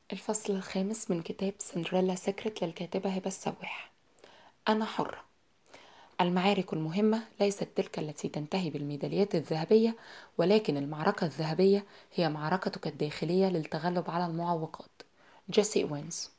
الفصل الخامس من كتاب سندريلا سيكريت للكاتبة هبة السواح أنا حرة المعارك المهمة ليست تلك التي تنتهي بالميداليات الذهبية ولكن المعركة الذهبية هي معركتك الداخلية للتغلب على المعوقات جيسي وينز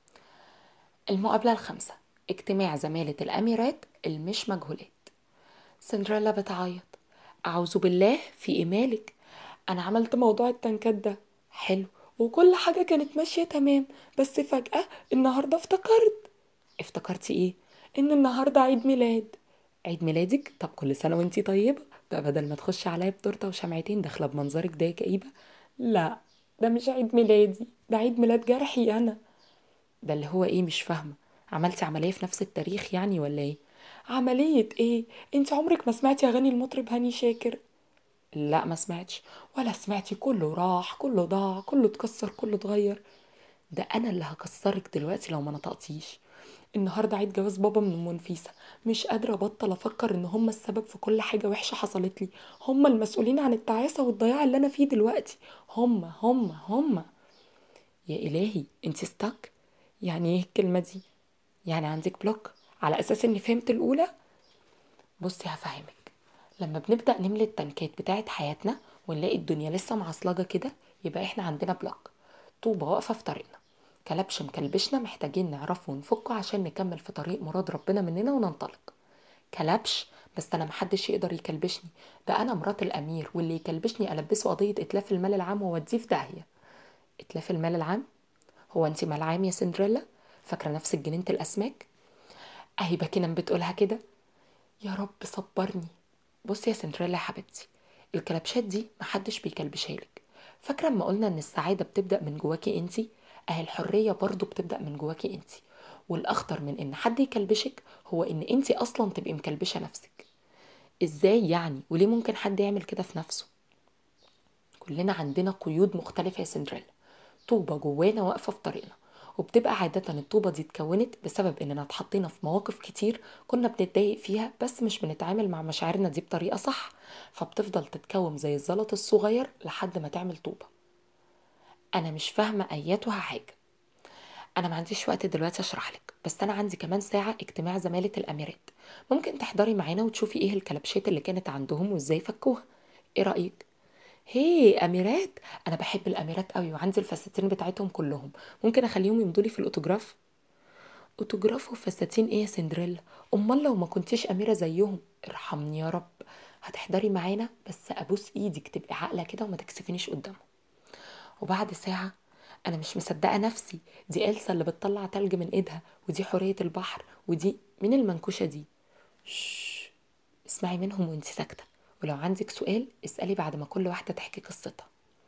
المقابلة الخامسة اجتماع زمالة الأميرات المش مجهولات سندريلا بتعيط أعوذ بالله في إيه مالك أنا عملت موضوع التنكات ده حلو وكل حاجة كانت ماشية تمام بس فجأة النهاردة افتكرت افتكرتي ايه؟ ان النهاردة عيد ميلاد عيد ميلادك؟ طب كل سنة وانتي طيبة بقى بدل ما تخشي عليا بتورتة وشمعتين داخلة بمنظرك ده كئيبة لا ده مش عيد ميلادي ده عيد ميلاد جرحي انا ده اللي هو ايه مش فاهمة عملتي عملية في نفس التاريخ يعني ولا ايه؟ عملية ايه؟ انت عمرك ما سمعتي اغاني المطرب هاني شاكر لا ما سمعتش ولا سمعتي كله راح كله ضاع كله اتكسر كله اتغير ده انا اللي هكسرك دلوقتي لو ما نطقتيش النهارده عيد جواز بابا من ام نفيسه مش قادره ابطل افكر ان هم السبب في كل حاجه وحشه حصلت لي هم المسؤولين عن التعاسه والضياع اللي انا فيه دلوقتي هم هم هم يا الهي انت ستاك يعني ايه الكلمه دي يعني عندك بلوك على اساس اني فهمت الاولى بصي هفهمك لما بنبدأ نملي التنكات بتاعت حياتنا ونلاقي الدنيا لسه معصلجة كده يبقى احنا عندنا بلوك طوبة واقفة في طريقنا كلبش مكلبشنا محتاجين نعرفه ونفكه عشان نكمل في طريق مراد ربنا مننا وننطلق كلبش بس انا محدش يقدر يكلبشني ده انا مرات الامير واللي يكلبشني البسه قضية اتلاف المال العام واوديه في داهية اتلاف المال العام هو انت مال عام يا سندريلا فاكرة نفسك جنينة الاسماك اهي باكينا بتقولها كده يا رب صبرني بصي يا سندريلا يا حبيبتي الكلبشات دي محدش بيكلبشها لك فاكره اما قلنا ان السعاده بتبدا من جواكي انتي اهي الحريه برضو بتبدا من جواكي انتي والاخطر من ان حد يكلبشك هو ان انتي اصلا تبقي مكلبشه نفسك ازاي يعني وليه ممكن حد يعمل كده في نفسه كلنا عندنا قيود مختلفه يا سندريلا طوبه جوانا واقفه في طريقنا وبتبقى عادة الطوبة دي اتكونت بسبب اننا اتحطينا في مواقف كتير كنا بنتضايق فيها بس مش بنتعامل مع مشاعرنا دي بطريقة صح فبتفضل تتكون زي الزلط الصغير لحد ما تعمل طوبة انا مش فاهمة اياتها حاجة انا ما عنديش وقت دلوقتي اشرح لك بس انا عندي كمان ساعة اجتماع زمالة الاميرات ممكن تحضري معانا وتشوفي ايه الكلبشات اللي كانت عندهم وازاي فكوها ايه رأيك هي اميرات انا بحب الاميرات قوي وعندي الفساتين بتاعتهم كلهم ممكن اخليهم يمضوا لي في الاوتوجراف اوتوجراف وفساتين ايه يا سندريلا امال لو ما كنتيش اميره زيهم ارحمني يا رب هتحضري معانا بس ابوس ايدك تبقي عاقله كده وما تكسفينيش قدامهم وبعد ساعه انا مش مصدقه نفسي دي إلسا اللي بتطلع تلج من ايدها ودي حوريه البحر ودي مين المنكوشه دي شش اسمعي منهم وانت ساكته ولو عندك سؤال اسألي بعد ما كل واحدة تحكي قصتها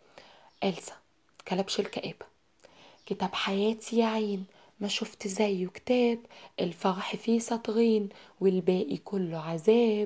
إلسا كلبش الكآبة كتاب حياتي يا عين ما شفت زيه كتاب الفرح فيه سطرين والباقي كله عذاب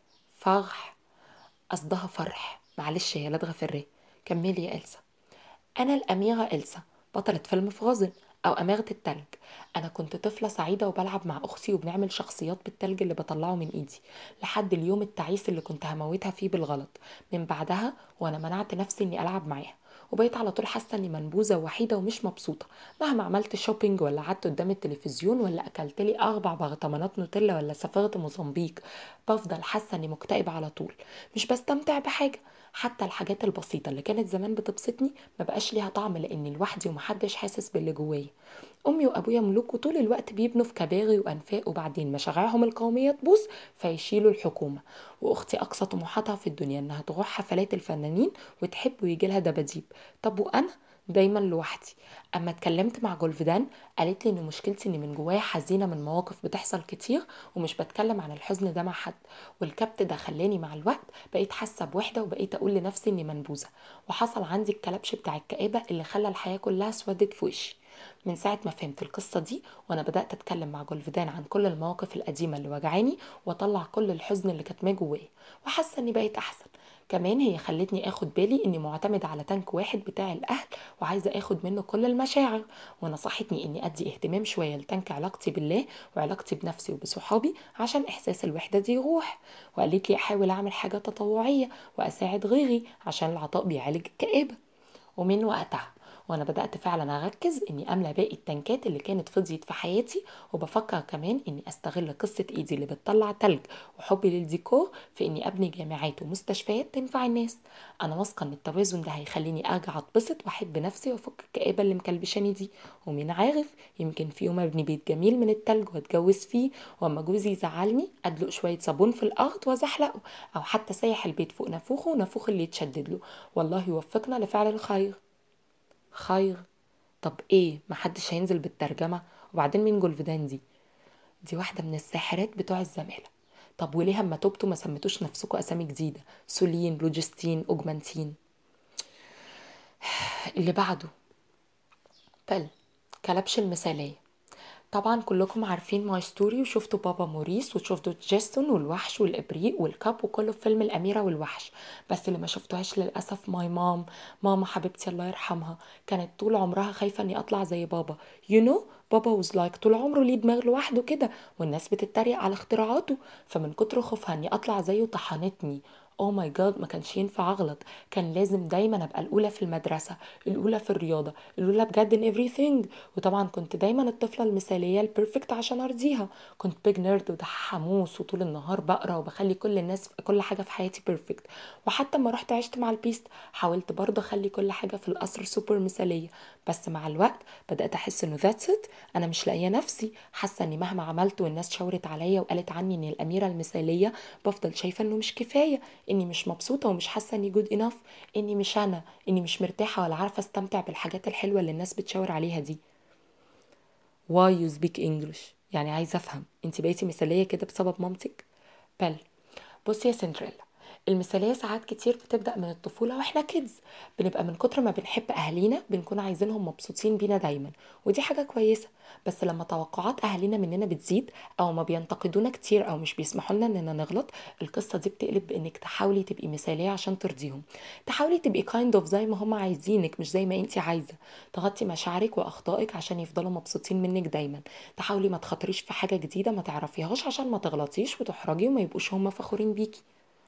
فرح قصدها فرح معلش يا لدغة في الري كملي يا إلسا أنا الأميرة إلسا بطلة فيلم فروزن أو أميرة التلج أنا كنت طفلة سعيدة وبلعب مع أختي وبنعمل شخصيات بالتلج اللي بطلعه من إيدي لحد اليوم التعيس اللي كنت هموتها فيه بالغلط من بعدها وأنا منعت نفسي إني ألعب معاها وبقيت على طول حاسة إني منبوذة ووحيدة ومش مبسوطة مهما عملت شوبينج ولا قعدت قدام التلفزيون ولا أكلت لي أربع برطمانات نوتيلا ولا سافرت موزمبيق بفضل حاسة إني مكتئبة على طول مش بستمتع بحاجة حتى الحاجات البسيطة اللي كانت زمان بتبسطني ما بقاش ليها طعم لاني لوحدي ومحدش حاسس باللي جوايا امي وابويا ملوك وطول الوقت بيبنوا في كباري وانفاق وبعدين مشاريعهم القومية تبوظ فيشيلوا الحكومة واختي اقصى طموحاتها في الدنيا انها تروح حفلات الفنانين وتحب ويجي لها دباديب طب وانا دايما لوحدي اما اتكلمت مع جولفدان قالت لي ان مشكلتي اني من جوايا حزينه من مواقف بتحصل كتير ومش بتكلم عن الحزن ده مع حد والكبت ده خلاني مع الوقت بقيت حاسه بوحده وبقيت اقول لنفسي اني منبوذه وحصل عندي الكلبش بتاع الكآبه اللي خلى الحياه كلها اسودت في وشي من ساعة ما فهمت القصة دي وأنا بدأت أتكلم مع جولفدان عن كل المواقف القديمة اللي وجعاني وأطلع كل الحزن اللي كاتماه جوايا وحاسة إني بقيت أحسن كمان هي خلتني اخد بالي اني معتمدة على تانك واحد بتاع الاهل وعايزة اخد منه كل المشاعر ونصحتني اني ادي اهتمام شوية لتانك علاقتي بالله وعلاقتي بنفسي وبصحابي عشان احساس الوحدة دي يروح وقالت لي احاول اعمل حاجة تطوعية واساعد غيري عشان العطاء بيعالج الكآبة ومن وقتها وانا بدأت فعلا اركز اني املى باقي التنكات اللي كانت فضيت في حياتي وبفكر كمان اني استغل قصة ايدي اللي بتطلع تلج وحبي للديكور في اني ابني جامعات ومستشفيات تنفع الناس انا واثقة ان التوازن ده هيخليني ارجع اتبسط واحب نفسي وافك الكآبة اللي مكلبشاني دي ومين عارف يمكن في يوم ابني بيت جميل من التلج واتجوز فيه واما جوزي يزعلني ادلق شوية صابون في الارض وازحلقه او حتى سايح البيت فوق نافوخه ونافوخ اللي يتشدد له والله يوفقنا لفعل الخير خير طب ايه محدش هينزل بالترجمة وبعدين مين جولفدان دي دي واحدة من الساحرات بتوع الزمالة طب وليه اما تبتوا ما سميتوش نفسكوا اسامي جديدة سولين لوجستين اوجمانتين اللي بعده بل كلبش المثالية طبعا كلكم عارفين ماي ستوري وشفتوا بابا موريس وشفتوا جيسون والوحش والابريق والكاب وكله في فيلم الاميره والوحش بس اللي ما شفتوهاش للاسف ماي مام ماما حبيبتي الله يرحمها كانت طول عمرها خايفه اني اطلع زي بابا يو you know بابا وز لايك طول عمره ليه دماغ لوحده كده والناس بتتريق على اختراعاته فمن كتر خوفها اني اطلع زيه طحنتني او ماي جاد ما كانش ينفع اغلط كان لازم دايما ابقى الاولى في المدرسه الاولى في الرياضه الاولى بجد ان everything وطبعا كنت دايما الطفله المثاليه البيرفكت عشان ارضيها كنت بيج نيرد ودحيح حموس وطول النهار بقرا وبخلي كل الناس كل حاجه في حياتي بيرفكت وحتى لما رحت عشت مع البيست حاولت برضه اخلي كل حاجه في القصر سوبر مثاليه بس مع الوقت بدات احس انه ذاتس ات انا مش لاقيه نفسي حاسه اني مهما عملت والناس شاورت عليا وقالت عني اني الاميره المثاليه بفضل شايفه انه مش كفايه اني مش مبسوطه ومش حاسه اني جود انف اني مش انا اني مش مرتاحه ولا عارفه استمتع بالحاجات الحلوه اللي الناس بتشاور عليها دي why you speak English يعني عايزه افهم انت بقيتي مثاليه كده بسبب مامتك بل بصي يا سندريلا المثالية ساعات كتير بتبدأ من الطفولة واحنا كيدز بنبقى من كتر ما بنحب أهالينا بنكون عايزينهم مبسوطين بينا دايما ودي حاجة كويسة بس لما توقعات أهالينا مننا بتزيد أو ما بينتقدونا كتير أو مش بيسمحوا لنا إننا نغلط القصة دي بتقلب بإنك تحاولي تبقي مثالية عشان ترضيهم تحاولي تبقي كايند اوف زي ما هم عايزينك مش زي ما انت عايزة تغطي مشاعرك وأخطائك عشان يفضلوا مبسوطين منك دايما تحاولي ما تخاطريش في حاجة جديدة ما تعرفيهاش عشان ما تغلطيش وتحرجي وما يبقوش هم فخورين بيكي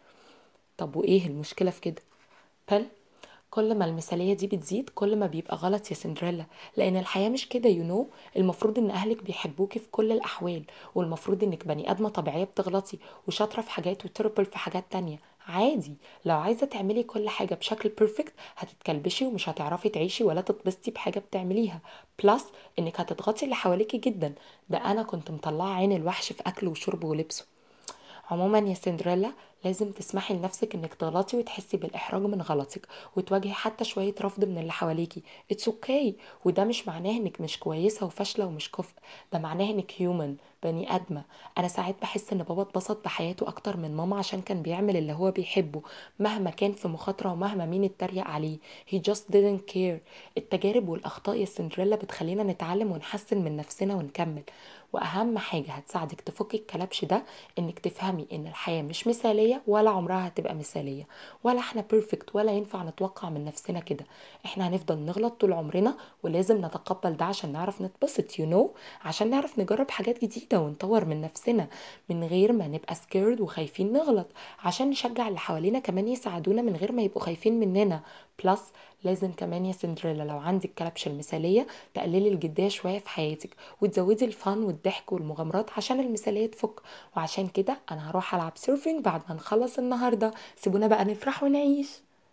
طب وايه المشكله في كده بل كل ما المثالية دي بتزيد كل ما بيبقى غلط يا سندريلا لأن الحياة مش كده يو نو المفروض إن أهلك بيحبوكي في كل الأحوال والمفروض إنك بني آدمة طبيعية بتغلطي وشاطرة في حاجات وتربل في حاجات تانية عادي لو عايزة تعملي كل حاجة بشكل بيرفكت هتتكلبشي ومش هتعرفي تعيشي ولا تتبسطي بحاجة بتعمليها بلس إنك هتضغطي اللي حواليكي جدا ده أنا كنت مطلعة عين الوحش في أكله وشربه ولبسه عموما يا سندريلا لازم تسمحي لنفسك انك تغلطي وتحسي بالاحراج من غلطك وتواجهي حتى شويه رفض من اللي حواليكي اتس اوكي okay. وده مش معناه انك مش كويسه وفاشله ومش كفء ده معناه انك هيومن بني ادمه انا ساعات بحس ان بابا اتبسط بحياته اكتر من ماما عشان كان بيعمل اللي هو بيحبه مهما كان في مخاطره ومهما مين اتريق عليه he just didn't care التجارب والاخطاء يا سندريلا بتخلينا نتعلم ونحسن من نفسنا ونكمل واهم حاجه هتساعدك تفكي الكلبش ده انك تفهمي ان الحياه مش مثاليه ولا عمرها هتبقى مثاليه ولا احنا بيرفكت ولا ينفع نتوقع من نفسنا كده احنا هنفضل نغلط طول عمرنا ولازم نتقبل ده عشان نعرف نتبسط يو you know? عشان نعرف نجرب حاجات جديده ونطور من نفسنا من غير ما نبقى سكيرد وخايفين نغلط عشان نشجع اللي حوالينا كمان يساعدونا من غير ما يبقوا خايفين مننا بلس لازم كمان يا سندريلا لو عندك كلبش المثاليه تقللي الجديه شويه في حياتك وتزودي الفن والضحك والمغامرات عشان المثاليه تفك وعشان كده انا هروح العب سيرفنج بعد ما نخلص النهارده سيبونا بقى نفرح ونعيش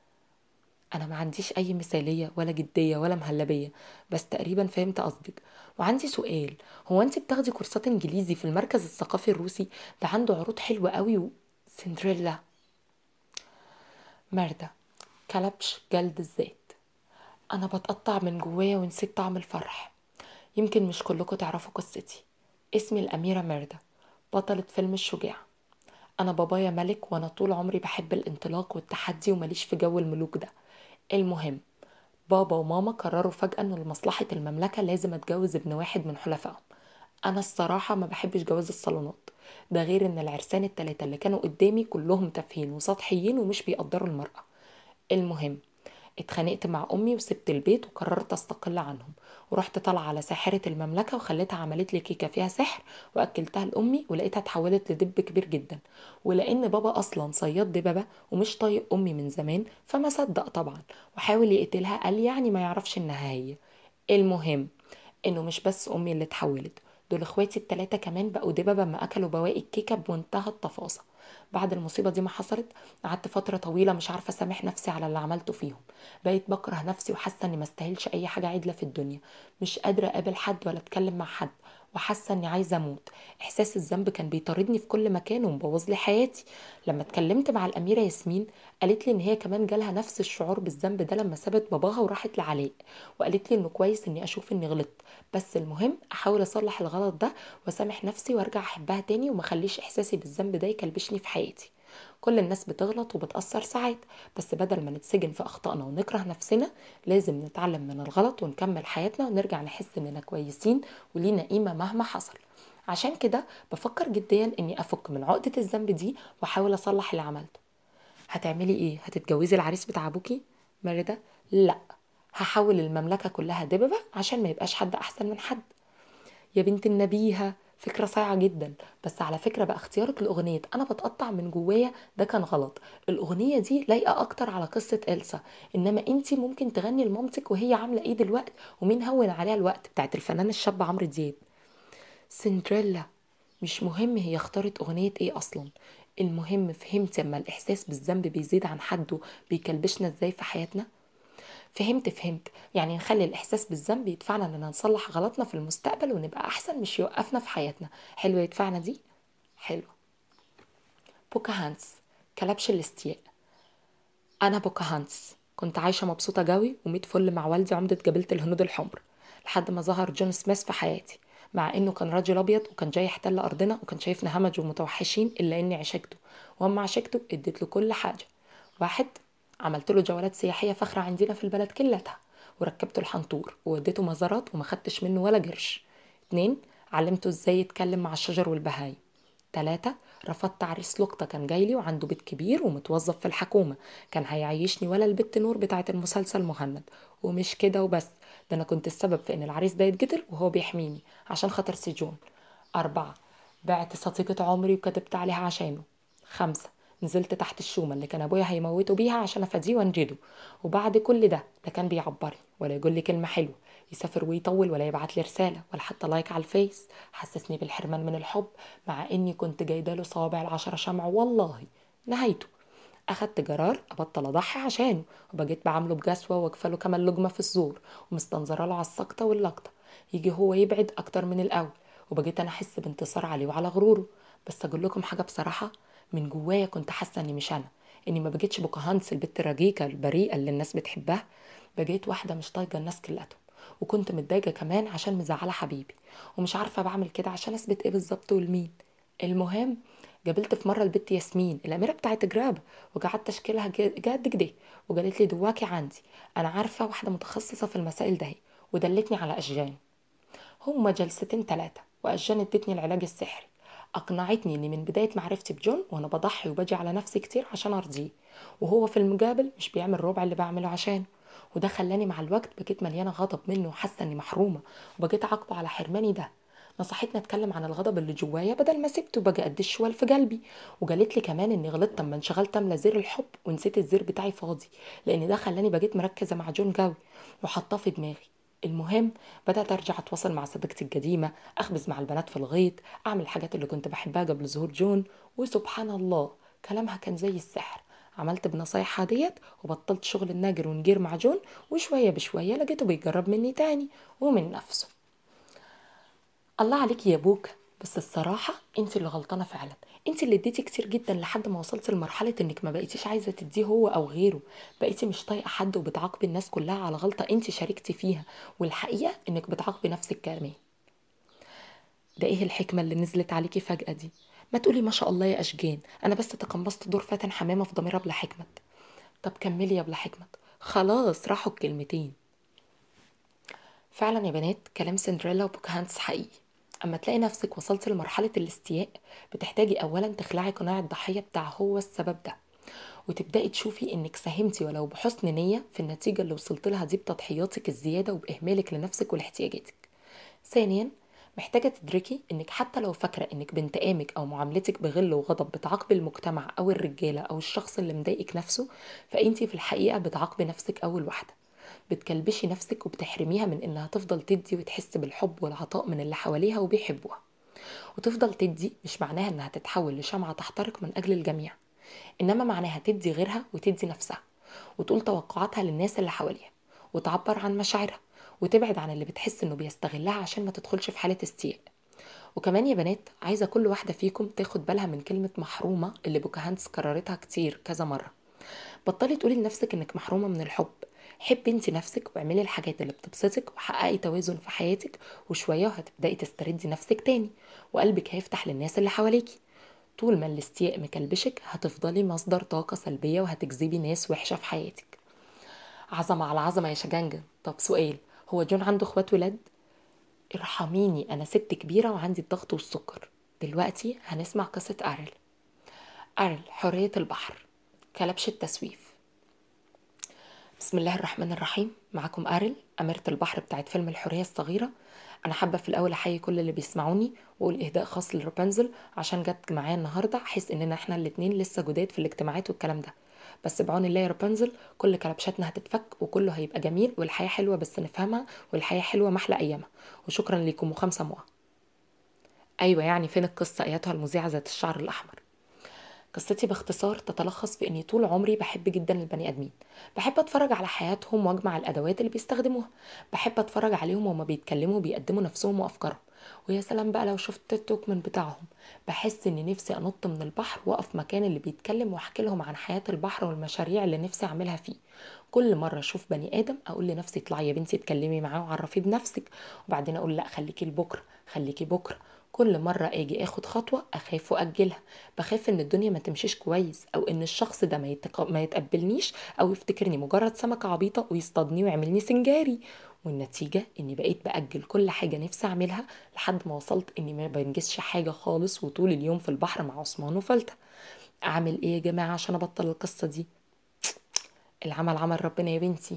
انا ما عنديش اي مثاليه ولا جديه ولا مهلبيه بس تقريبا فهمت قصدك وعندي سؤال هو انت بتاخدي كورسات انجليزي في المركز الثقافي الروسي ده عنده عروض حلوه قوي و... سندريلا مرده كلبش جلد الذات انا بتقطع من جوايا ونسيت طعم الفرح يمكن مش كلكم تعرفوا قصتي اسمي الاميره مرده بطله فيلم الشجاع انا بابايا ملك وانا طول عمري بحب الانطلاق والتحدي ومليش في جو الملوك ده المهم بابا وماما قرروا فجأة انه لمصلحة المملكة لازم اتجوز ابن واحد من حلفائهم انا الصراحة ما بحبش جواز الصالونات ده غير ان العرسان التلاتة اللي كانوا قدامي كلهم تافهين وسطحيين ومش بيقدروا المرأة المهم اتخانقت مع امي وسبت البيت وقررت استقل عنهم ورحت طالعه على ساحره المملكه وخليتها عملت لي كيكه فيها سحر واكلتها لامي ولقيتها اتحولت لدب كبير جدا ولان بابا اصلا صياد دببه ومش طايق امي من زمان فما صدق طبعا وحاول يقتلها قال يعني ما يعرفش انها هي المهم انه مش بس امي اللي اتحولت دول اخواتي التلاتة كمان بقوا دببة ما اكلوا بواقي الكيكة بمنتهى التفاصيل بعد المصيبة دي ما حصلت قعدت فترة طويلة مش عارفة اسامح نفسي على اللي عملته فيهم بقيت بكره نفسي وحاسة اني ما استاهلش اي حاجة عدلة في الدنيا مش قادرة اقابل حد ولا اتكلم مع حد وحاسه اني عايزه اموت احساس الذنب كان بيطاردني في كل مكان ومبوظ لي حياتي لما اتكلمت مع الاميره ياسمين قالت لي ان هي كمان جالها نفس الشعور بالذنب ده لما سابت باباها وراحت لعلاء وقالت لي انه كويس اني اشوف اني غلطت بس المهم احاول اصلح الغلط ده واسامح نفسي وارجع احبها تاني وما اخليش احساسي بالذنب ده يكلبشني في حياتي كل الناس بتغلط وبتأثر ساعات بس بدل ما نتسجن في أخطائنا ونكره نفسنا لازم نتعلم من الغلط ونكمل حياتنا ونرجع نحس إننا كويسين ولينا قيمة مهما حصل عشان كده بفكر جديا إني أفك من عقدة الذنب دي وأحاول أصلح اللي عملته هتعملي إيه؟ هتتجوزي العريس بتاع أبوكي؟ مريدة؟ لأ هحول المملكة كلها دببة عشان ما يبقاش حد أحسن من حد يا بنت النبيهة فكرة صايعة جدا بس على فكرة بقى اختيارك لأغنية أنا بتقطع من جوايا ده كان غلط الأغنية دي لايقة أكتر على قصة إلسا إنما أنتي ممكن تغني لمامتك وهي عاملة إيه دلوقتي ومين هون عليها الوقت بتاعت الفنان الشاب عمرو دياب سندريلا مش مهم هي اختارت أغنية إيه أصلا المهم فهمتي اما الإحساس بالذنب بيزيد عن حده بيكلبشنا إزاي في حياتنا فهمت فهمت يعني نخلي الإحساس بالذنب يدفعنا إننا نصلح غلطنا في المستقبل ونبقى أحسن مش يوقفنا في حياتنا حلو يدفعنا دي حلو بوكاهانس كلبش الاستياء أنا بوكاهانس كنت عايشة مبسوطة جوي وميت فل مع والدي عمدة جبلة الهنود الحمر لحد ما ظهر جون سميث في حياتي مع انه كان راجل ابيض وكان جاي يحتل ارضنا وكان شايفنا همج ومتوحشين الا اني عشقته واما عشقته اديت له كل حاجه واحد عملت له جولات سياحيه فخره عندنا في البلد كلها وركبته الحنطور ووديته مزارات وما خدتش منه ولا قرش اتنين علمته ازاي يتكلم مع الشجر والبهايم تلاتة رفضت عريس لقطة كان جايلي وعنده بيت كبير ومتوظف في الحكومة كان هيعيشني ولا البت نور بتاعة المسلسل مهند ومش كده وبس ده أنا كنت السبب في إن العريس ده يتقتل وهو بيحميني عشان خاطر سجون أربعة بعت صديقة عمري وكتبت عليها عشانه خمسة نزلت تحت الشومة اللي كان أبويا هيموته بيها عشان أفاديه وأنجده وبعد كل ده ده كان بيعبرني ولا يقول لي كلمة حلوة يسافر ويطول ولا يبعت لي رسالة ولا حتى لايك على الفيس حسسني بالحرمان من الحب مع إني كنت جايداله صوابع العشرة شمع والله نهايته أخدت قرار أبطل أضحي عشانه وبقيت بعامله بجسوة وأكفله كمان لقمة في الزور ومستنظرة له على السقطة واللقطة يجي هو يبعد أكتر من الأول وبقيت أنا أحس بانتصار عليه وعلى غروره بس أقول لكم حاجة بصراحة من جوايا كنت حاسة إني مش أنا إني ما بقيتش بوكاهانس البت الرجيكة البريئة اللي الناس بتحبها بقيت واحدة مش طايقة الناس كلها وكنت متضايقة كمان عشان مزعلة حبيبي ومش عارفة بعمل كده عشان أثبت إيه بالظبط ولمين المهم قابلت في مرة البت ياسمين الأميرة بتاعت جرابة وقعدت أشكلها جد كده وقالت لي دواكي عندي أنا عارفة واحدة متخصصة في المسائل ده ودلتني على أشجان هما جلستين تلاتة وأشجان ادتني العلاج السحري أقنعتني إني من بداية معرفتي بجون وأنا بضحي وبجي على نفسي كتير عشان أرضيه وهو في المقابل مش بيعمل ربع اللي بعمله عشانه وده خلاني مع الوقت بقيت مليانة غضب منه وحاسة إني محرومة وبقيت أعاقبه على حرماني ده نصحتني اتكلم عن الغضب اللي جوايا بدل ما سبته بقى قد الشوال في قلبي وقالت لي كمان اني غلطت اما انشغلت املى زر الحب ونسيت الزر بتاعي فاضي لان ده خلاني بقيت مركزه مع جون جوي وحطاه في دماغي المهم بدأت أرجع أتواصل مع صديقتي القديمة أخبز مع البنات في الغيط أعمل الحاجات اللي كنت بحبها قبل ظهور جون وسبحان الله كلامها كان زي السحر عملت بنصايحها ديت وبطلت شغل الناجر ونجير مع جون وشوية بشوية لقيته بيجرب مني تاني ومن نفسه الله عليك يا بوك بس الصراحة انت اللي غلطانة فعلا انت اللي اديتي كتير جدا لحد ما وصلت لمرحلة انك ما بقيتيش عايزة تديه هو او غيره بقيتي مش طايقة حد وبتعاقبي الناس كلها على غلطة انت شاركتي فيها والحقيقة انك بتعاقبي نفسك كمان ده ايه الحكمة اللي نزلت عليكي فجأة دي ما تقولي ما شاء الله يا اشجان انا بس تقمصت دور فاتن حمامة في ضميرة بلا حكمة طب كملي يا بلا حكمة خلاص راحوا الكلمتين فعلا يا بنات كلام سندريلا وبوكهانس حقيقي اما تلاقي نفسك وصلت لمرحلة الاستياء بتحتاجي اولا تخلعي قناع الضحية بتاع هو السبب ده وتبدأي تشوفي انك ساهمتي ولو بحسن نية في النتيجة اللي وصلت لها دي بتضحياتك الزيادة وبإهمالك لنفسك ولاحتياجاتك ثانيا محتاجة تدركي انك حتى لو فاكرة انك بانتقامك او معاملتك بغل وغضب بتعاقبي المجتمع او الرجالة او الشخص اللي مضايقك نفسه فانتي في الحقيقة بتعاقبي نفسك اول واحدة بتكلبشي نفسك وبتحرميها من انها تفضل تدي وتحس بالحب والعطاء من اللي حواليها وبيحبوها وتفضل تدي مش معناها انها تتحول لشمعة تحترق من اجل الجميع انما معناها تدي غيرها وتدي نفسها وتقول توقعاتها للناس اللي حواليها وتعبر عن مشاعرها وتبعد عن اللي بتحس انه بيستغلها عشان ما تدخلش في حالة استياء وكمان يا بنات عايزة كل واحدة فيكم تاخد بالها من كلمة محرومة اللي بوكاهانتس كررتها كتير كذا مرة بطلي تقولي لنفسك انك محرومة من الحب حبي انت نفسك واعملي الحاجات اللي بتبسطك وحققي توازن في حياتك وشوية وهتبدأي تستردي نفسك تاني وقلبك هيفتح للناس اللي حواليكي طول ما الاستياء مكلبشك هتفضلي مصدر طاقة سلبية وهتجذبي ناس وحشة في حياتك عظمة على عظمة يا شجنجة طب سؤال هو جون عنده اخوات ولاد ارحميني انا ست كبيرة وعندي الضغط والسكر دلوقتي هنسمع قصة ارل ارل حرية البحر كلبش التسويف بسم الله الرحمن الرحيم معاكم ارل اميرة البحر بتاعت فيلم الحرية الصغيرة انا حابة في الاول احيي كل اللي بيسمعوني واقول اهداء خاص لروبنزل عشان جت معايا النهاردة احس اننا احنا الاتنين لسه جداد في الاجتماعات والكلام ده بس بعون الله يا رابنزل كل كلبشاتنا هتتفك وكله هيبقى جميل والحياة حلوة بس نفهمها والحياة حلوة محلى أيامها وشكرا لكم وخمسة موا أيوة يعني فين القصة أيتها المذيعة ذات الشعر الأحمر قصتي باختصار تتلخص في اني طول عمري بحب جدا البني ادمين بحب اتفرج على حياتهم واجمع الادوات اللي بيستخدموها بحب اتفرج عليهم وهما بيتكلموا وبيقدموا نفسهم وافكارهم ويا سلام بقى لو شفت التوك من بتاعهم بحس ان نفسي انط من البحر واقف مكان اللي بيتكلم واحكي لهم عن حياه البحر والمشاريع اللي نفسي اعملها فيه كل مره اشوف بني ادم اقول لنفسي اطلعي يا بنتي اتكلمي معاه وعرفيه بنفسك وبعدين اقول لا خليكي لبكره خليكي بكره كل مرة اجي اخد خطوة اخاف واجلها بخاف ان الدنيا ما تمشيش كويس او ان الشخص ده ما, يتق... ما يتقبلنيش او يفتكرني مجرد سمكة عبيطة ويصطادني ويعملني سنجاري والنتيجة اني بقيت بأجل كل حاجة نفسي اعملها لحد ما وصلت اني ما بنجزش حاجة خالص وطول اليوم في البحر مع عثمان وفلتة اعمل ايه يا جماعة عشان ابطل القصة دي العمل عمل ربنا يا بنتي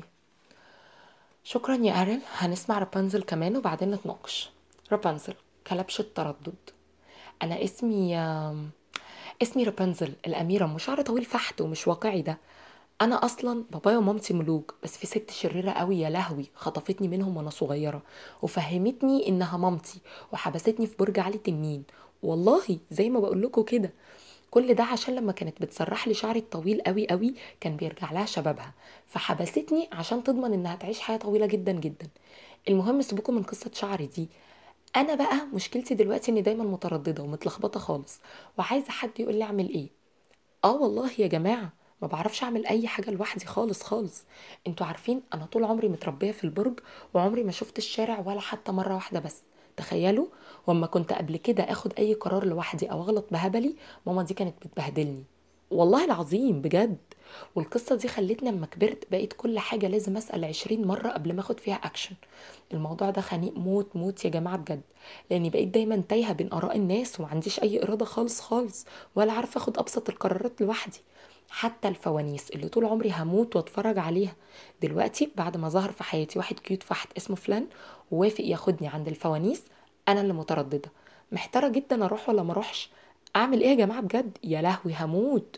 شكرا يا ارل هنسمع رابنزل كمان وبعدين نتناقش رابنزل كلبش التردد انا اسمي اسمي رابنزل الاميره ام شعر طويل فحت ومش واقعي ده انا اصلا بابايا ومامتي ملوك بس في ست شريره قوي يا لهوي خطفتني منهم وانا صغيره وفهمتني انها مامتي وحبستني في برج عالي تنين والله زي ما بقول لكم كده كل ده عشان لما كانت بتسرح لي شعري الطويل قوي قوي كان بيرجع لها شبابها فحبستني عشان تضمن انها تعيش حياه طويله جدا جدا المهم سيبوكم من قصه شعري دي انا بقى مشكلتي دلوقتي اني دايما متردده ومتلخبطه خالص وعايزه حد يقول لي اعمل ايه اه والله يا جماعه ما بعرفش اعمل اي حاجه لوحدي خالص خالص انتوا عارفين انا طول عمري متربيه في البرج وعمري ما شفت الشارع ولا حتى مره واحده بس تخيلوا واما كنت قبل كده اخد اي قرار لوحدي او اغلط بهبلي ماما دي كانت بتبهدلني والله العظيم بجد والقصة دي خلتني لما كبرت بقيت كل حاجة لازم أسأل عشرين مرة قبل ما أخد فيها أكشن الموضوع ده خنيق موت موت يا جماعة بجد لأني بقيت دايما تايهة بين آراء الناس ومعنديش أي إرادة خالص خالص ولا عارفة أخد أبسط القرارات لوحدي حتى الفوانيس اللي طول عمري هموت واتفرج عليها دلوقتي بعد ما ظهر في حياتي واحد كيوت فحت اسمه فلان ووافق ياخدني عند الفوانيس انا اللي متردده محتاره جدا اروح ولا ما اروحش اعمل ايه يا جماعه بجد يا لهوي هموت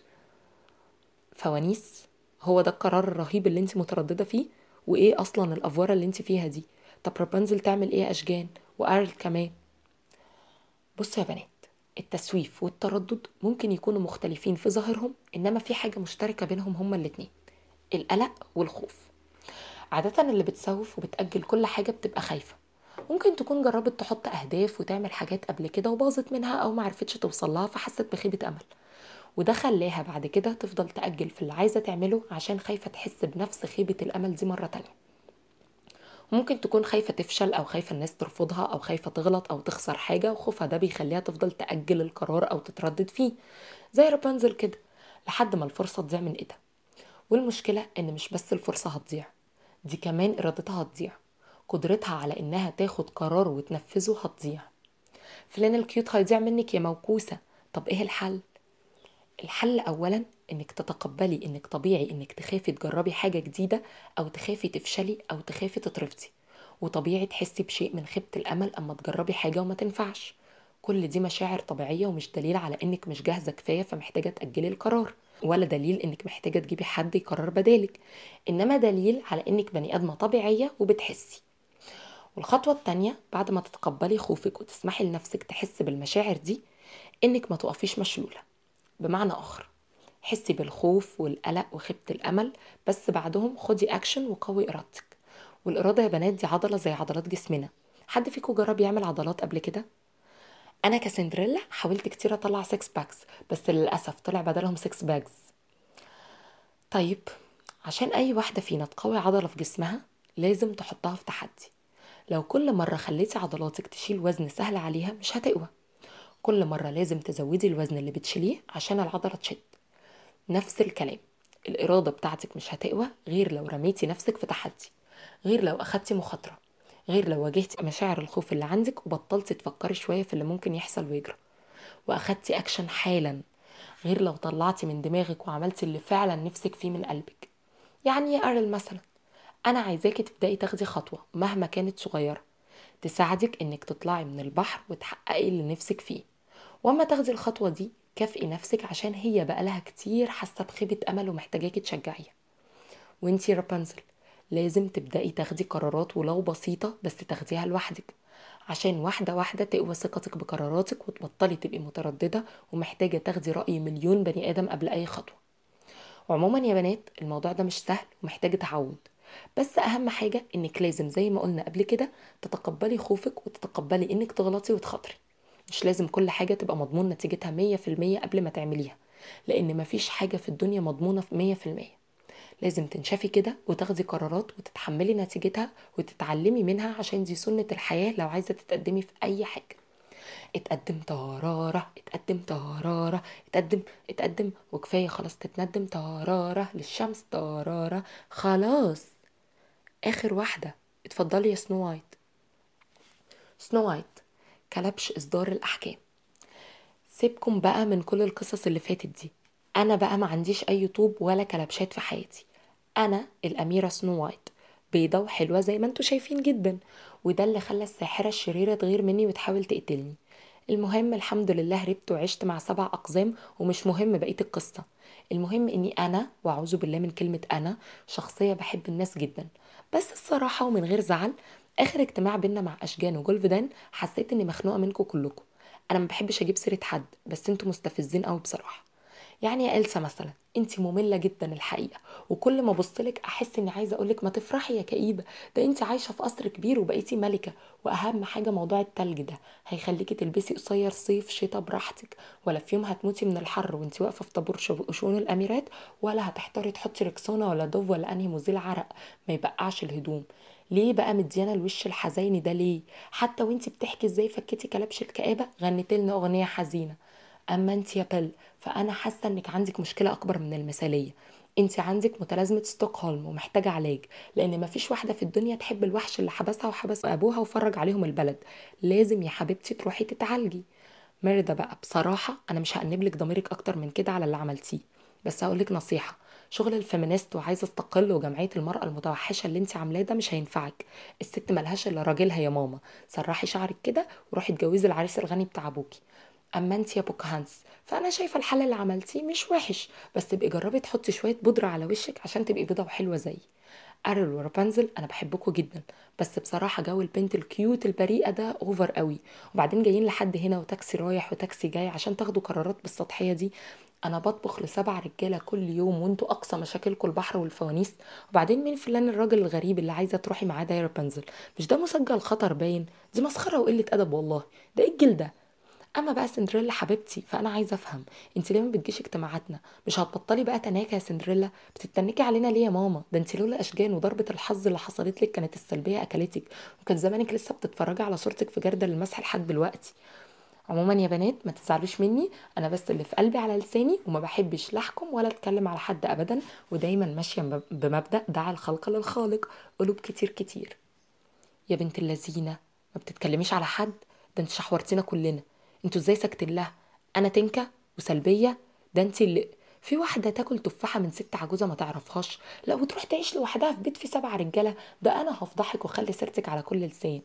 فوانيس هو ده القرار الرهيب اللي انت متردده فيه وايه اصلا الافوره اللي انت فيها دي طب رابنزل تعمل ايه اشجان وارل كمان بصوا يا بنات التسويف والتردد ممكن يكونوا مختلفين في ظاهرهم انما في حاجه مشتركه بينهم هما الاتنين القلق والخوف عاده اللي بتسوف وبتاجل كل حاجه بتبقى خايفه ممكن تكون جربت تحط اهداف وتعمل حاجات قبل كده وباظت منها او معرفتش توصل لها فحست بخيبه امل وده خلاها بعد كده تفضل تأجل في اللي عايزة تعمله عشان خايفة تحس بنفس خيبة الأمل دي مرة تانية ممكن تكون خايفة تفشل أو خايفة الناس ترفضها أو خايفة تغلط أو تخسر حاجة وخوفها ده بيخليها تفضل تأجل القرار أو تتردد فيه زي رابنزل كده لحد ما الفرصة تضيع من إيدها والمشكلة إن مش بس الفرصة هتضيع دي كمان إرادتها هتضيع قدرتها على إنها تاخد قرار وتنفذه هتضيع فلان الكيوت هيضيع منك يا موكوسة طب إيه الحل؟ الحل اولا انك تتقبلي انك طبيعي انك تخافي تجربي حاجة جديدة او تخافي تفشلي او تخافي تترفضي وطبيعي تحسي بشيء من خيبة الامل اما تجربي حاجة وما تنفعش كل دي مشاعر طبيعية ومش دليل على انك مش جاهزة كفاية فمحتاجة تأجلي القرار ولا دليل انك محتاجة تجيبي حد يقرر بدالك انما دليل على انك بني ادمة طبيعية وبتحسي والخطوة التانية بعد ما تتقبلي خوفك وتسمحي لنفسك تحس بالمشاعر دي انك ما تقفيش مشلولة بمعنى اخر حسي بالخوف والقلق وخيبة الامل بس بعدهم خدي اكشن وقوي ارادتك والاراده يا بنات دي عضله زي عضلات جسمنا حد فيكم جرب يعمل عضلات قبل كده انا كسندريلا حاولت كتير اطلع 6 باكس بس للاسف طلع بدلهم 6 باجز طيب عشان اي واحده فينا تقوي عضله في جسمها لازم تحطها في تحدي لو كل مرة خليتي عضلاتك تشيل وزن سهل عليها مش هتقوى كل مرة لازم تزودي الوزن اللي بتشيليه عشان العضلة تشد نفس الكلام الإرادة بتاعتك مش هتقوى غير لو رميتي نفسك في تحدي غير لو أخدتي مخاطرة غير لو واجهتي مشاعر الخوف اللي عندك وبطلتي تفكري شوية في اللي ممكن يحصل ويجرى وأخدتي أكشن حالا غير لو طلعتي من دماغك وعملتي اللي فعلا نفسك فيه من قلبك يعني يا أرل مثلا أنا عايزاكي تبدأي تاخدي خطوة مهما كانت صغيرة تساعدك إنك تطلعي من البحر وتحققي اللي نفسك فيه وأما تاخدي الخطوة دي كافئي نفسك عشان هي بقالها كتير حاسة بخيبة أمل ومحتاجاكي تشجعيها وانتي رابنزل لازم تبدأي تاخدي قرارات ولو بسيطة بس تاخديها لوحدك عشان واحدة واحدة تقوى ثقتك بقراراتك وتبطلي تبقي مترددة ومحتاجة تاخدي رأي مليون بني آدم قبل أي خطوة وعموما يا بنات الموضوع ده مش سهل ومحتاج تعود بس اهم حاجة انك لازم زي ما قلنا قبل كده تتقبلي خوفك وتتقبلي انك تغلطي وتخاطري مش لازم كل حاجة تبقى مضمون نتيجتها مية في المية قبل ما تعمليها لان مفيش حاجة في الدنيا مضمونة في مية في المية لازم تنشفي كده وتاخدي قرارات وتتحملي نتيجتها وتتعلمي منها عشان دي سنة الحياة لو عايزة تتقدمي في أي حاجة اتقدم ترارة اتقدم ترارة اتقدم اتقدم وكفاية خلاص تتندم ترارة للشمس ترارة خلاص آخر واحدة اتفضلي يا سنو وايت سنو وايت كلبش إصدار الأحكام سيبكم بقى من كل القصص اللي فاتت دي أنا بقى ما عنديش أي طوب ولا كلبشات في حياتي أنا الأميرة سنو وايت بيضة وحلوة زي ما انتوا شايفين جدا وده اللي خلى الساحرة الشريرة تغير مني وتحاول تقتلني المهم الحمد لله هربت وعشت مع سبع أقزام ومش مهم بقية القصة المهم اني انا واعوذ بالله من كلمة انا شخصية بحب الناس جدا بس الصراحة ومن غير زعل اخر اجتماع بينا مع اشجان وجولفدان حسيت اني مخنوقة منكم كلكم انا ما بحبش اجيب سيرة حد بس انتوا مستفزين قوي بصراحة يعني يا إلسا مثلا انت مملة جدا الحقيقة وكل ما ابصلك احس اني عايزة اقولك ما تفرحي يا كئيبة ده انت عايشة في قصر كبير وبقيتي ملكة واهم حاجة موضوع التلج ده هيخليكي تلبسي قصير صيف شتاء براحتك ولا في يوم هتموتي من الحر وانت واقفة في طابور شؤون الاميرات ولا هتحتاري تحطي ركسونا ولا دوف ولا انهي مزيل عرق ما يبقعش الهدوم ليه بقى مديانه الوش الحزيني ده ليه حتى وانت بتحكي ازاي فكيتي كلبش الكآبة غنيت لنا اغنية حزينة اما انت يا بل فانا حاسه انك عندك مشكله اكبر من المثاليه انت عندك متلازمه ستوكهولم ومحتاجه علاج لان مفيش واحده في الدنيا تحب الوحش اللي حبسها وحبس ابوها وفرج عليهم البلد لازم يا حبيبتي تروحي تتعالجي مرده بقى بصراحه انا مش هأنبلك ضميرك اكتر من كده على اللي عملتيه بس هقولك نصيحه شغل الفيمينيست وعايزه استقل وجمعيه المراه المتوحشه اللي انت عاملاه ده مش هينفعك الست ملهاش الا راجلها يا ماما سرحي شعرك كده وروحي اتجوزي العريس الغني بتاع ابوكي اما انت يا بوكهانس فانا شايفه الحل اللي عملتيه مش وحش بس تبقي جربي تحطي شويه بودره على وشك عشان تبقي بيضه وحلوه زيي ارل ورابنزل انا بحبكم جدا بس بصراحه جو البنت الكيوت البريئه ده اوفر قوي وبعدين جايين لحد هنا وتاكسي رايح وتاكسي جاي عشان تاخدوا قرارات بالسطحيه دي انا بطبخ لسبع رجاله كل يوم وانتوا اقصى مشاكلكم البحر والفوانيس وبعدين مين فلان الراجل الغريب اللي عايزه تروحي معاه ده يا رابنزل مش ده مسجل خطر باين دي مسخره وقله ادب والله ده ايه الجيل ده اما بقى سندريلا حبيبتي فانا عايزه افهم انت ليه ما بتجيش اجتماعاتنا مش هتبطلي بقى تناكه يا سندريلا بتتنكي علينا ليه يا ماما ده انت لولا اشجان وضربه الحظ اللي حصلت لك كانت السلبيه اكلتك وكان زمانك لسه بتتفرجي على صورتك في جردل المسح لحد دلوقتي عموما يا بنات ما تزعلوش مني انا بس اللي في قلبي على لساني وما بحبش لا احكم ولا اتكلم على حد ابدا ودايما ماشيه بمبدا دعا الخلق للخالق قلوب كتير كتير يا بنت اللذينه ما بتتكلميش على حد ده انت شحورتينا كلنا انتوا ازاي ساكتين لها انا تنكه وسلبيه ده انت اللي في واحدة تاكل تفاحة من ست عجوزة ما تعرفهاش لا وتروح تعيش لوحدها في بيت فيه سبع رجالة ده أنا هفضحك وأخلي سيرتك على كل لسان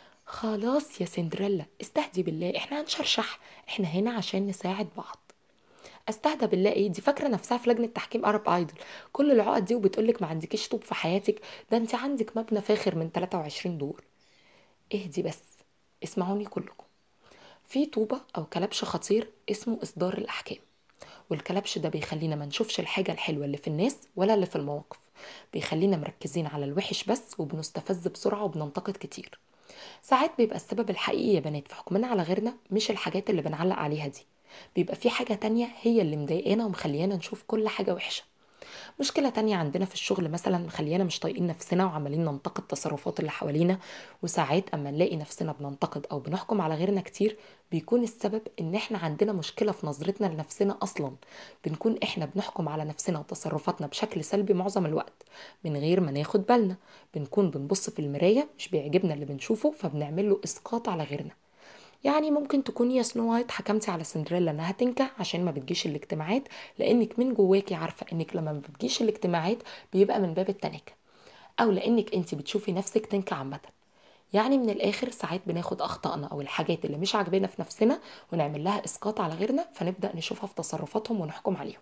خلاص يا سندريلا استهدي بالله احنا هنشرشح احنا هنا عشان نساعد بعض استهدى بالله ايه دي فاكره نفسها في لجنه تحكيم ارب ايدول كل العقد دي وبتقولك ما عندكيش طوب في حياتك ده انت عندك مبنى فاخر من 23 دور اهدي بس اسمعوني كلكم في طوبة أو كلبش خطير اسمه إصدار الأحكام والكلبش ده بيخلينا ما نشوفش الحاجة الحلوة اللي في الناس ولا اللي في المواقف بيخلينا مركزين على الوحش بس وبنستفز بسرعة وبننتقد كتير ساعات بيبقى السبب الحقيقي يا بنات في حكمنا على غيرنا مش الحاجات اللي بنعلق عليها دي بيبقى في حاجة تانية هي اللي مضايقانا ومخليانا نشوف كل حاجة وحشة مشكلة تانية عندنا في الشغل مثلا مخليانا مش طايقين نفسنا وعمالين ننتقد تصرفات اللي حوالينا وساعات اما نلاقي نفسنا بننتقد او بنحكم على غيرنا كتير بيكون السبب ان احنا عندنا مشكلة في نظرتنا لنفسنا اصلا بنكون احنا بنحكم على نفسنا وتصرفاتنا بشكل سلبي معظم الوقت من غير ما ناخد بالنا بنكون بنبص في المراية مش بيعجبنا اللي بنشوفه فبنعمل له اسقاط على غيرنا يعني ممكن تكوني يا سنو وايت حكمتي على سندريلا انها تنكح عشان ما بتجيش الاجتماعات لانك من جواكي عارفه انك لما ما بتجيش الاجتماعات بيبقى من باب التناكه او لانك انت بتشوفي نفسك تنكة عامه يعني من الاخر ساعات بناخد اخطائنا او الحاجات اللي مش عاجبانا في نفسنا ونعمل لها اسقاط على غيرنا فنبدا نشوفها في تصرفاتهم ونحكم عليهم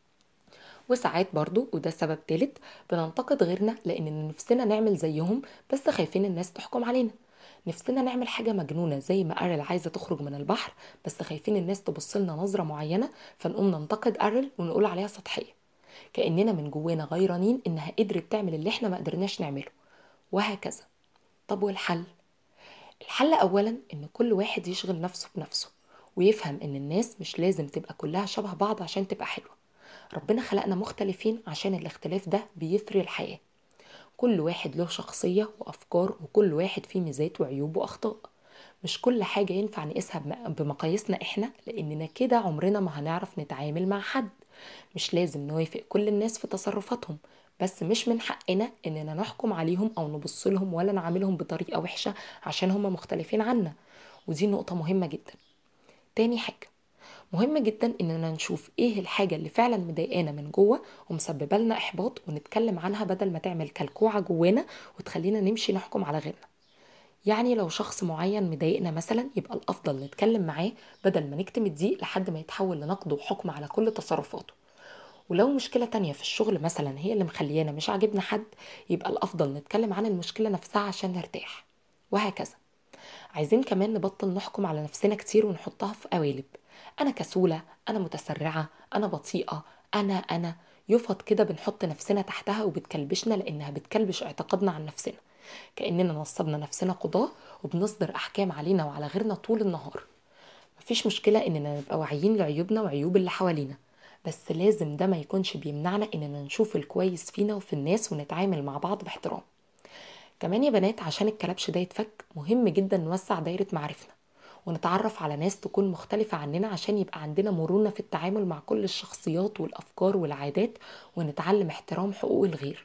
وساعات برضو وده سبب تالت بننتقد غيرنا لان نفسنا نعمل زيهم بس خايفين الناس تحكم علينا نفسنا نعمل حاجة مجنونة زي ما أرل عايزة تخرج من البحر بس خايفين الناس تبص لنا نظرة معينة فنقوم ننتقد أرل ونقول عليها سطحية كأننا من جوانا غيرانين إنها قدرت تعمل اللي إحنا ما قدرناش نعمله وهكذا طب والحل؟ الحل أولا إن كل واحد يشغل نفسه بنفسه ويفهم إن الناس مش لازم تبقى كلها شبه بعض عشان تبقى حلوة ربنا خلقنا مختلفين عشان الاختلاف ده بيثري الحياه كل واحد له شخصية وأفكار وكل واحد فيه ميزات وعيوب وأخطاء مش كل حاجة ينفع نقيسها بمقاييسنا إحنا لأننا كده عمرنا ما هنعرف نتعامل مع حد مش لازم نوافق كل الناس في تصرفاتهم بس مش من حقنا إننا نحكم عليهم أو نبص لهم ولا نعاملهم بطريقة وحشة عشان هم مختلفين عنا ودي نقطة مهمة جدا تاني حاجة مهم جدا اننا نشوف ايه الحاجه اللي فعلا مضايقانا من جوه ومسببه لنا احباط ونتكلم عنها بدل ما تعمل كلكوعه جوانا وتخلينا نمشي نحكم على غيرنا يعني لو شخص معين مضايقنا مثلا يبقى الافضل نتكلم معاه بدل ما نكتم الضيق لحد ما يتحول لنقد وحكم على كل تصرفاته ولو مشكلة تانية في الشغل مثلا هي اللي مخليانا مش عاجبنا حد يبقى الأفضل نتكلم عن المشكلة نفسها عشان نرتاح وهكذا عايزين كمان نبطل نحكم على نفسنا كتير ونحطها في قوالب انا كسوله انا متسرعه انا بطيئه انا انا يفض كده بنحط نفسنا تحتها وبتكلبشنا لانها بتكلبش اعتقادنا عن نفسنا كاننا نصبنا نفسنا قضاه وبنصدر احكام علينا وعلى غيرنا طول النهار مفيش مشكله اننا نبقى واعيين لعيوبنا وعيوب اللي حوالينا بس لازم ده ما يكونش بيمنعنا اننا نشوف الكويس فينا وفي الناس ونتعامل مع بعض باحترام كمان يا بنات عشان الكلبش ده يتفك مهم جدا نوسع دايرة معرفنا ونتعرف على ناس تكون مختلفة عننا عشان يبقى عندنا مرونة في التعامل مع كل الشخصيات والأفكار والعادات ونتعلم احترام حقوق الغير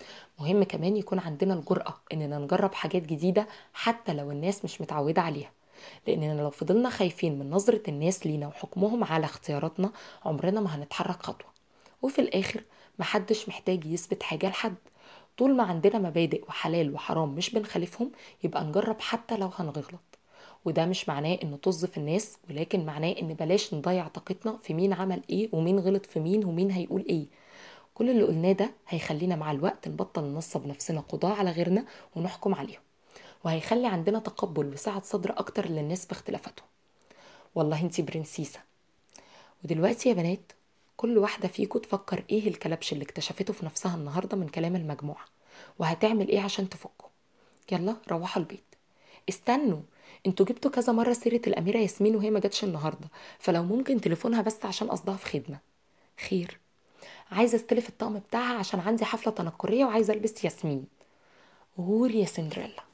مهم كمان يكون عندنا الجرأة إننا نجرب حاجات جديدة حتى لو الناس مش متعودة عليها لأننا لو فضلنا خايفين من نظرة الناس لينا وحكمهم على اختياراتنا عمرنا ما هنتحرك خطوة وفي الآخر محدش محتاج يثبت حاجة لحد طول ما عندنا مبادئ وحلال وحرام مش بنخالفهم يبقى نجرب حتى لو هنغلط وده مش معناه ان طز في الناس ولكن معناه ان بلاش نضيع طاقتنا في مين عمل ايه ومين غلط في مين ومين هيقول ايه كل اللي قلناه ده هيخلينا مع الوقت نبطل ننصب نفسنا قضاء على غيرنا ونحكم عليهم وهيخلي عندنا تقبل وسعة صدر أكتر للناس باختلافاتهم والله انتي برنسيسة ودلوقتي يا بنات كل واحدة فيكم تفكر ايه الكلبش اللي اكتشفته في نفسها النهاردة من كلام المجموعة وهتعمل ايه عشان تفكه يلا روحوا البيت استنوا انتوا جبتوا كذا مرة سيرة الأميرة ياسمين وهي ما جاتش النهاردة فلو ممكن تليفونها بس عشان قصدها في خدمة خير عايزة استلف الطقم بتاعها عشان عندي حفلة تنكرية وعايزة ألبس ياسمين غور يا سندريلا